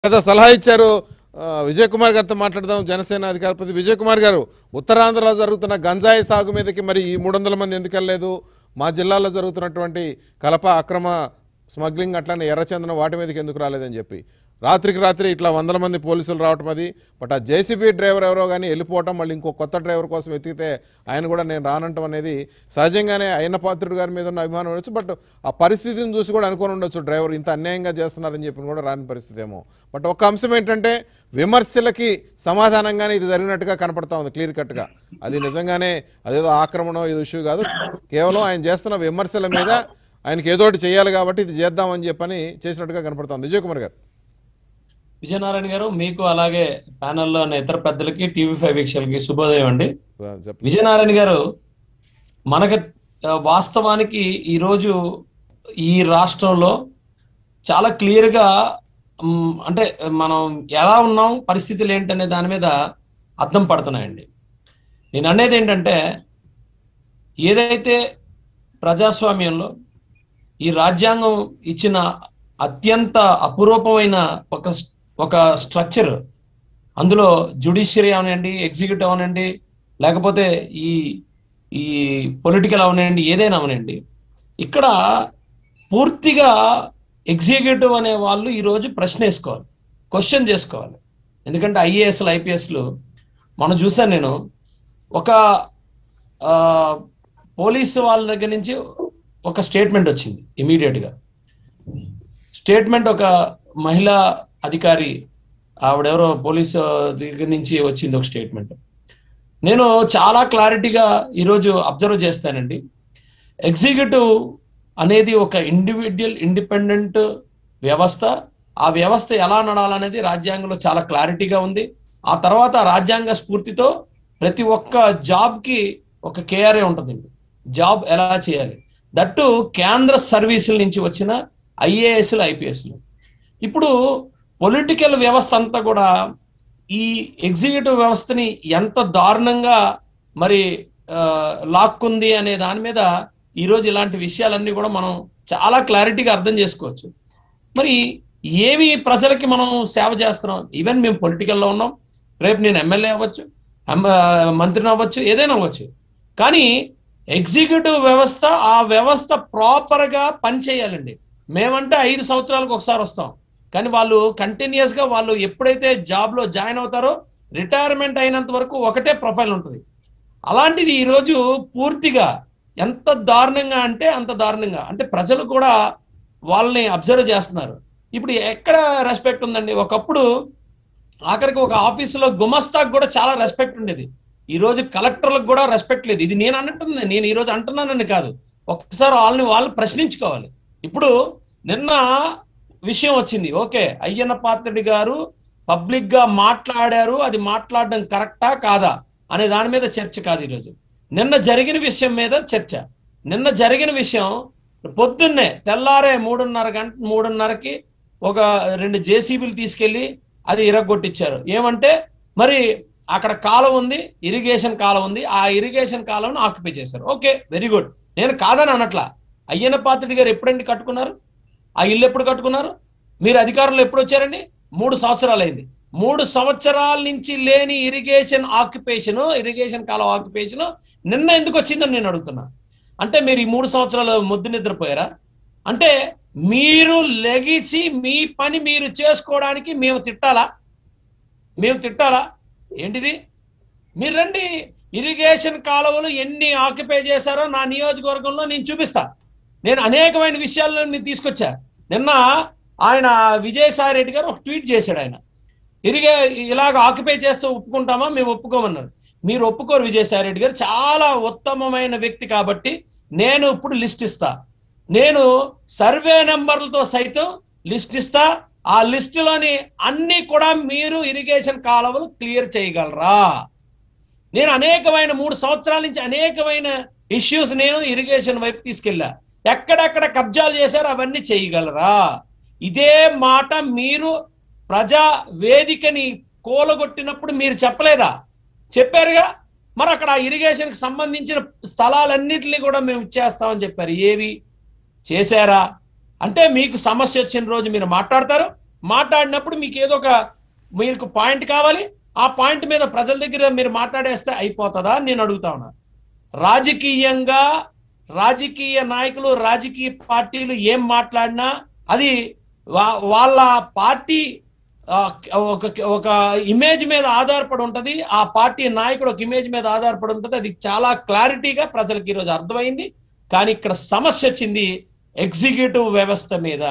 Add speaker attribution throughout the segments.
Speaker 1: కదా సలహా ఇచ్చారు ఆ, విజయ్ కుమార్ గారితో మాట్లాడదాం జనసేన అధికారపతి విజయ్ కుమార్ గారు ఉత్తరాంధ్రలో జరుగుతున్న గంజాయి సాగు మీదకి మరి ఈ మూడు వందల మంది ఎందుకు వెళ్ళలేదు మా జిల్లాలో జరుగుతున్నటువంటి కలప అక్రమ స్మగ్లింగ్ అట్లానే ఎర్రచందనం వాటి మీదకి ఎందుకు రాలేదని చెప్పి రాత్రికి రాత్రి ఇట్లా వందల మంది పోలీసులు రావటం అది బట్ ఆ జేసీబీ డ్రైవర్ ఎవరో కానీ వెళ్ళిపోవటం మళ్ళీ ఇంకో కొత్త డ్రైవర్ కోసం వెతికితే ఆయన కూడా నేను రానంటం అనేది సహజంగానే అయిన పాత్రుడు గారి మీద ఉన్న అభిమానం ఉండొచ్చు బట్ ఆ పరిస్థితిని చూసి కూడా అనుకొని ఉండొచ్చు డ్రైవర్ ఇంత అన్యాయంగా చేస్తున్నారని చెప్పి కూడా రాని పరిస్థితి ఏమో బట్ ఒక అంశం ఏంటంటే విమర్శలకి సమాధానంగానే ఇది జరిగినట్టుగా కనపడతా ఉంది క్లియర్ కట్గా అది నిజంగానే అదేదో ఆక్రమణ ఇది ఇష్యూ కాదు కేవలం ఆయన చేస్తున్న విమర్శల మీద ఆయనకి ఏదో ఒకటి చేయాలి కాబట్టి ఇది చేద్దామని చెప్పని చేసినట్టుగా కనపడుతుంది విజయ్ కుమార్ గారు
Speaker 2: విజయనారాయణ గారు మీకు అలాగే ప్యానెల్లో ఉన్న ఇతర పెద్దలకి టీవీ ఫైవ్ వీక్షలకి శుభోదయం అండి
Speaker 1: చెప్పండి
Speaker 2: విజయనారాయణ గారు మనకి ఆ, వాస్తవానికి ఈరోజు ఈ రాష్ట్రంలో చాలా క్లియర్గా మ్, అంటే మనం ఎలా ఉన్నాం పరిస్థితులు ఏంటనే దాని మీద అర్థం పడుతున్నాయండి నేను అనేది ఏంటంటే ఏదైతే ప్రజాస్వామ్యంలో ఈ రాజ్యాంగం ఇచ్చిన అత్యంత అపురూపమైన ఒక ఒక స్ట్రక్చర్ అందులో జుడిషియరీ అవనండి ఎగ్జిక్యూటివ్ అవనండి లేకపోతే ఈ ఈ పొలిటికల్ అవనండి ఏదైనా అవనండి ఇక్కడ పూర్తిగా ఎగ్జిక్యూటివ్ అనే వాళ్ళు ఈరోజు ప్రశ్న వేసుకోవాలి క్వశ్చన్ చేసుకోవాలి ఎందుకంటే ఐఏఎస్లు ఐపీఎస్లు మనం చూసాను నేను ఒక ఆ, పోలీసు వాళ్ళ దగ్గర నుంచి ఒక స్టేట్మెంట్ వచ్చింది ఇమీడియట్గా స్టేట్మెంట్ ఒక మహిళా అధికారి ఆవిడెవరో పోలీసు దగ్గర నుంచి వచ్చింది ఒక స్టేట్మెంట్ నేను చాలా క్లారిటీగా ఈరోజు అబ్జర్వ్ చేస్తానండి ఎగ్జిక్యూటివ్ అనేది ఒక ఇండివిజువల్ ఇండిపెండెంట్ వ్యవస్థ ఆ వ్యవస్థ ఎలా నడాలనేది రాజ్యాంగంలో చాలా క్లారిటీగా ఉంది ఆ తర్వాత రాజ్యాంగ స్ఫూర్తితో ప్రతి ఒక్క జాబ్కి ఒక కేఆర్ఏ ఉంటుందండి జాబ్ ఎలా చేయాలి దట్టు కేంద్ర సర్వీసుల నుంచి వచ్చిన ఐఏఎస్లు ఐపీఎస్లు ఇప్పుడు పొలిటికల్ వ్యవస్థ అంతా కూడా ఈ ఎగ్జిక్యూటివ్ వ్యవస్థని ఎంత దారుణంగా మరి ఆ, లాక్కుంది అనే దాని మీద ఈరోజు ఇలాంటి విషయాలన్నీ కూడా మనం చాలా క్లారిటీగా అర్థం చేసుకోవచ్చు మరి ఏమి ప్రజలకి మనం సేవ చేస్తున్నాం ఈవెన్ మేము పొలిటికల్లో ఉన్నాం రేపు నేను ఎమ్మెల్యే అవ్వచ్చు ఎమ్మ- మంత్రిని అవ్వచ్చు ఏదైనా అవ్వచ్చు కానీ ఎగ్జిక్యూటివ్ వ్యవస్థ ఆ వ్యవస్థ ప్రాపర్గా పనిచేయాలండి మేమంటే ఐదు సంవత్సరాలకు ఒకసారి వస్తాం కానీ వాళ్ళు కంటిన్యూస్ గా వాళ్ళు ఎప్పుడైతే జాబ్ లో జాయిన్ అవుతారో రిటైర్మెంట్ అయినంత వరకు ఒకటే ప్రొఫైల్ ఉంటుంది అలాంటిది ఈరోజు పూర్తిగా ఎంత దారుణంగా అంటే అంత దారుణంగా అంటే ప్రజలు కూడా వాళ్ళని అబ్జర్వ్ చేస్తున్నారు ఇప్పుడు ఎక్కడ రెస్పెక్ట్ ఉందండి ఒకప్పుడు ఆఖరికి ఒక ఆఫీసులో గుమస్తాకు కూడా చాలా రెస్పెక్ట్ ఉండేది ఈ రోజు కలెక్టర్లకు కూడా రెస్పెక్ట్ లేదు ఇది నేను అన్నట్టుంది నేను ఈ రోజు అంటున్నానని కాదు ఒక్కసారి వాళ్ళని వాళ్ళు ప్రశ్నించుకోవాలి ఇప్పుడు నిన్న విషయం వచ్చింది ఓకే అయ్యన్న పాత్రుడి గారు పబ్లిక్ గా మాట్లాడారు అది మాట్లాడడం కరెక్టా కాదా అనే దాని మీద చర్చ కాదు ఈరోజు నిన్న జరిగిన విషయం మీద చర్చ నిన్న జరిగిన విషయం పొద్దున్నే తెల్లారే మూడున్నర గంట మూడున్నరకి ఒక రెండు జేసీబీలు తీసుకెళ్లి అది ఇరగొట్టించారు ఏమంటే మరి అక్కడ కాలం ఉంది ఇరిగేషన్ కాలం ఉంది ఆ ఇరిగేషన్ కాలం ఆక్యుపై చేశారు ఓకే వెరీ గుడ్ నేను కాదని అనట్లా అయ్యన్న పాత్రుడి గారు ఎప్పుడండి కట్టుకున్నారు ఆ ఇల్లు ఎప్పుడు కట్టుకున్నారు మీరు అధికారంలో ఎప్పుడు వచ్చారండి మూడు సంవత్సరాలు అయింది మూడు సంవత్సరాల నుంచి లేని ఇరిగేషన్ ఆక్యుపేషన్ ఇరిగేషన్ కాలం ఆక్యుపేషన్ నిన్న ఎందుకు వచ్చిందని నేను అడుగుతున్నా అంటే మీరు ఈ మూడు సంవత్సరాలు ముద్దు నిద్రపోయారా అంటే మీరు లెగిసి మీ పని మీరు చేసుకోవడానికి మేము తిట్టాలా మేము తిట్టాలా ఏంటిది మీరు రండి ఇరిగేషన్ కాలువలు ఎన్ని ఆక్యుపై చేశారో నా నియోజకవర్గంలో నేను చూపిస్తా నేను అనేకమైన విషయాల్లో మీరు తీసుకొచ్చా నిన్న ఆయన విజయసాయి రెడ్డి గారు ఒక ట్వీట్ చేశాడు ఆయన ఇరిగే ఇలాగ ఆక్యుపై చేస్తూ ఒప్పుకుంటామా మేము ఒప్పుకోమన్నారు మీరు ఒప్పుకోరు విజయసాయి రెడ్డి గారు చాలా ఉత్తమమైన వ్యక్తి కాబట్టి నేను ఇప్పుడు లిస్ట్ ఇస్తా నేను సర్వే నెంబర్లతో సైతం లిస్ట్ ఇస్తా ఆ లిస్టులోని అన్ని కూడా మీరు ఇరిగేషన్ కాలువలు క్లియర్ చేయగలరా నేను అనేకమైన మూడు సంవత్సరాల నుంచి అనేకమైన ఇష్యూస్ నేను ఇరిగేషన్ వైపు తీసుకెళ్ళా ఎక్కడెక్కడ కబ్జాలు చేశారో అవన్నీ చేయగలరా ఇదే మాట మీరు ప్రజా వేదికని కూలగొట్టినప్పుడు మీరు చెప్పలేదా చెప్పారుగా మరి అక్కడ ఆ ఇరిగేషన్కి సంబంధించిన స్థలాలన్నింటినీ కూడా మేము ఇచ్చేస్తామని చెప్పారు ఏవి చేశారా అంటే మీకు సమస్య వచ్చిన రోజు మీరు మాట్లాడతారు మాట్లాడినప్పుడు మీకు ఏదో ఒక మీకు పాయింట్ కావాలి ఆ పాయింట్ మీద ప్రజల దగ్గర మీరు మాట్లాడేస్తే అయిపోతుందా అని నేను అడుగుతా ఉన్నా రాజకీయంగా రాజకీయ నాయకులు రాజకీయ పార్టీలు ఏం మాట్లాడినా అది వా- వాళ్ళ పార్టీ ఆ, ఒక ఒక ఇమేజ్ మీద ఆధారపడి ఉంటది ఆ పార్టీ నాయకుడు ఒక ఇమేజ్ మీద ఆధారపడి ఉంటది అది చాలా క్లారిటీగా ప్రజలకు ఈరోజు అర్థమైంది కానీ ఇక్కడ సమస్య వచ్చింది ఎగ్జిక్యూటివ్ వ్యవస్థ మీద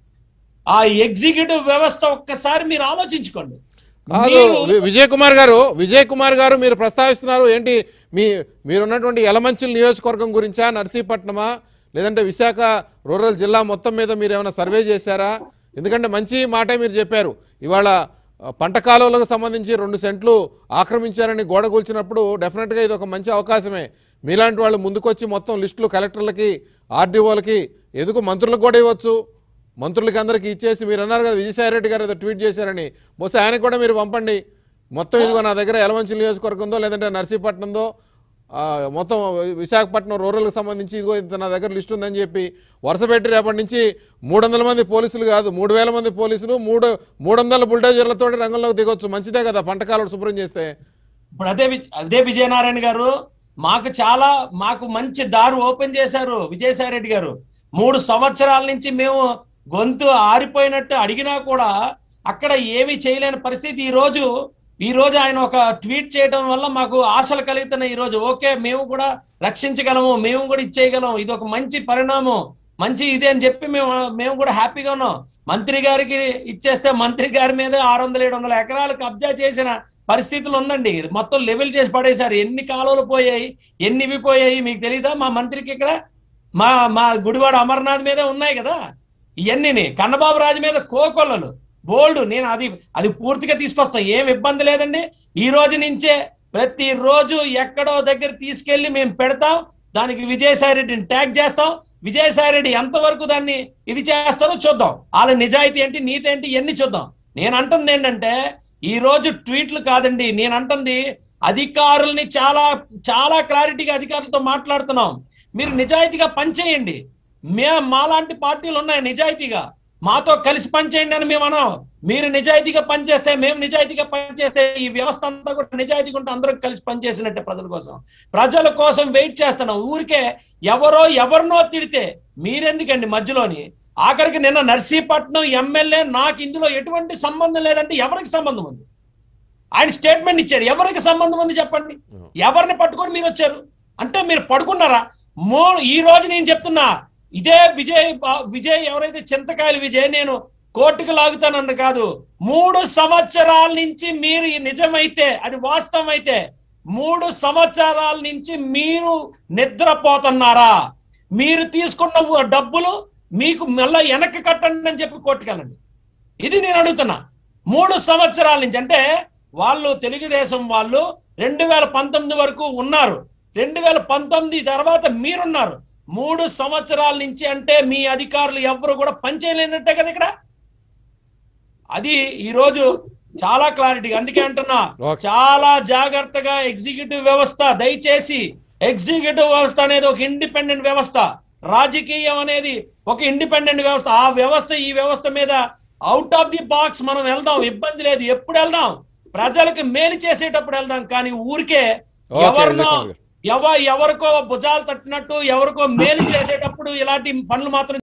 Speaker 2: ఆ ఎగ్జిక్యూటివ్ వ్యవస్థ ఒక్కసారి మీరు ఆలోచించుకోండి
Speaker 1: కాదు
Speaker 2: మీరు-
Speaker 1: వి- విజయ్ కుమార్ గారు విజయ్ కుమార్ గారు మీరు ప్రస్తావిస్తున్నారు ఏంటి మీ మీరున్నటువంటి యలమంచిల్ నియోజకవర్గం గురించా నర్సీపట్నమా లేదంటే విశాఖ రూరల్ జిల్లా మొత్తం మీద మీరు ఏమైనా సర్వే చేశారా ఎందుకంటే మంచి మాటే మీరు చెప్పారు ఇవాళ ఆ, పంట కాలువలకు సంబంధించి రెండు సెంట్లు ఆక్రమించారని గోడ కూల్చినప్పుడు డెఫినెట్గా ఇది ఒక మంచి అవకాశమే మీలాంటి వాళ్ళు ముందుకొచ్చి మొత్తం లిస్టులు కలెక్టర్లకి ఆర్డీఓలకి ఎందుకు మంత్రులకు కూడా ఇవ్వచ్చు మంత్రులకి అందరికీ ఇచ్చేసి మీరు అన్నారు కదా విజయసాయి రెడ్డి గారు ఏదో ట్వీట్ చేశారని బహుశా ఆయనకు కూడా మీరు పంపండి మొత్తం ఇదిగో నా దగ్గర యలమంచి నియోజకవర్గందో లేదంటే నర్సీపట్నందో ఆ, మొత్తం విశాఖపట్నం రూరల్కి సంబంధించి ఇదిగో ఇంత నా దగ్గర లిస్ట్ ఉందని చెప్పి వరుస పెట్టి రేపటి నుంచి మూడు వందల మంది పోలీసులు కాదు మూడు వేల మంది పోలీసులు మూడు మూడు వందల బుల్డోజర్లతో రంగంలోకి దిగొచ్చు మంచిదే కదా పంట కాలువలు శుభ్రం చేస్తే
Speaker 2: ఇప్పుడు అదే విజ- అదే విజయనారాయణ గారు మాకు చాలా మాకు మంచి దారి ఓపెన్ చేశారు విజయసాయి రెడ్డి గారు మూడు సంవత్సరాల నుంచి మేము గొంతు ఆరిపోయినట్టు అడిగినా కూడా అక్కడ ఏమీ చేయలేని పరిస్థితి ఈ రోజు ఈ రోజు ఆయన ఒక ట్వీట్ చేయడం వల్ల మాకు ఆశలు కలుగుతున్నాయి ఈ రోజు ఓకే మేము కూడా రక్షించగలము మేము కూడా ఇచ్చేయగలం ఇది ఒక మంచి పరిణామం మంచి ఇదే అని చెప్పి మేము మేము కూడా హ్యాపీగా ఉన్నాం మంత్రి గారికి ఇచ్చేస్తే మంత్రి గారి మీద ఆరు వందల ఏడు వందల ఎకరాలు కబ్జా చేసిన పరిస్థితులు ఉందండి మొత్తం లెవెల్ చేసి పడేశారు ఎన్ని కాలువలు పోయాయి ఎన్ని ఇవి పోయాయి మీకు తెలియదా మా మంత్రికి ఇక్కడ మా మా గుడివాడ అమర్నాథ్ మీదే ఉన్నాయి కదా ఇవన్నీ కన్నబాబు రాజు మీద కోకొల్లలు బోల్డ్ నేను అది అది పూర్తిగా తీసుకొస్తాం ఏం ఇబ్బంది లేదండి ఈ రోజు నుంచే ప్రతి రోజు ఎక్కడో దగ్గర తీసుకెళ్లి మేము పెడతాం దానికి విజయసాయి రెడ్డిని ట్యాగ్ చేస్తాం విజయసాయి రెడ్డి ఎంతవరకు దాన్ని ఇది చేస్తారో చూద్దాం వాళ్ళ నిజాయితీ ఏంటి నీతి ఏంటి ఇవన్నీ చూద్దాం నేను అంటుంది ఏంటంటే ఈ రోజు ట్వీట్లు కాదండి నేను అంటుంది అధికారుల్ని చాలా చాలా క్లారిటీగా అధికారులతో మాట్లాడుతున్నాం మీరు నిజాయితీగా పనిచేయండి మే మాలాంటి పార్టీలు ఉన్నాయి నిజాయితీగా మాతో కలిసి పనిచేయండి అని మేము అన్నాం మీరు నిజాయితీగా పనిచేస్తే మేము నిజాయితీగా పనిచేస్తే ఈ వ్యవస్థ అంతా కూడా నిజాయితీగా ఉంటే అందరం కలిసి పనిచేసినట్టే ప్రజల కోసం ప్రజల కోసం వెయిట్ చేస్తున్నాం ఊరికే ఎవరో ఎవరినో తిడితే మీరెందుకండి మధ్యలోని ఆఖరికి నిన్న నర్సీపట్నం ఎమ్మెల్యే నాకు ఇందులో ఎటువంటి సంబంధం లేదంటే ఎవరికి సంబంధం ఉంది ఆయన స్టేట్మెంట్ ఇచ్చారు ఎవరికి సంబంధం ఉంది చెప్పండి ఎవరిని పట్టుకొని మీరు వచ్చారు అంటే మీరు పడుకున్నారా మో ఈ రోజు నేను చెప్తున్నా ఇదే విజయ్ బా- విజయ్ ఎవరైతే చింతకాయలు విజయ్ నేను కోర్టుకు లాగుతానన్న కాదు మూడు సంవత్సరాల నుంచి మీరు ఈ నిజమైతే అది వాస్తవం అయితే మూడు సంవత్సరాల నుంచి మీరు నిద్రపోతున్నారా మీరు తీసుకున్న డబ్బులు మీకు మళ్ళా వెనక్కి కట్టండి అని చెప్పి కోర్టుకెళ్ళండి ఇది నేను అడుగుతున్నా మూడు సంవత్సరాల నుంచి అంటే వాళ్ళు తెలుగుదేశం వాళ్ళు రెండు వేల పంతొమ్మిది వరకు ఉన్నారు రెండు వేల పంతొమ్మిది తర్వాత మీరున్నారు మూడు సంవత్సరాల నుంచి అంటే మీ అధికారులు ఎవరు కూడా పనిచేయలేనట్టే కదా ఇక్కడ అది ఈ రోజు చాలా క్లారిటీ అందుకే అంటున్నా
Speaker 1: Okay.
Speaker 2: చాలా జాగ్రత్తగా ఎగ్జిక్యూటివ్ వ్యవస్థ దయచేసి ఎగ్జిక్యూటివ్ వ్యవస్థ అనేది ఒక ఇండిపెండెంట్ వ్యవస్థ రాజకీయం అనేది ఒక ఇండిపెండెంట్ వ్యవస్థ ఆ వ్యవస్థ ఈ వ్యవస్థ మీద అవుట్ ఆఫ్ ది బాక్స్ మనం వెళ్దాం ఇబ్బంది లేదు ఎప్పుడు వెళ్దాం ప్రజలకు మేలు చేసేటప్పుడు వెళ్దాం కానీ ఊరికే
Speaker 1: Okay,
Speaker 2: ఎవరినో
Speaker 1: విజయ్ కుమార్ గారు.
Speaker 2: ఎవ ఎవరికో భుజాలు తట్టినట్టు ఎవరికో మేలు చేసేటప్పుడు ఇలాంటి పనులు మాత్రం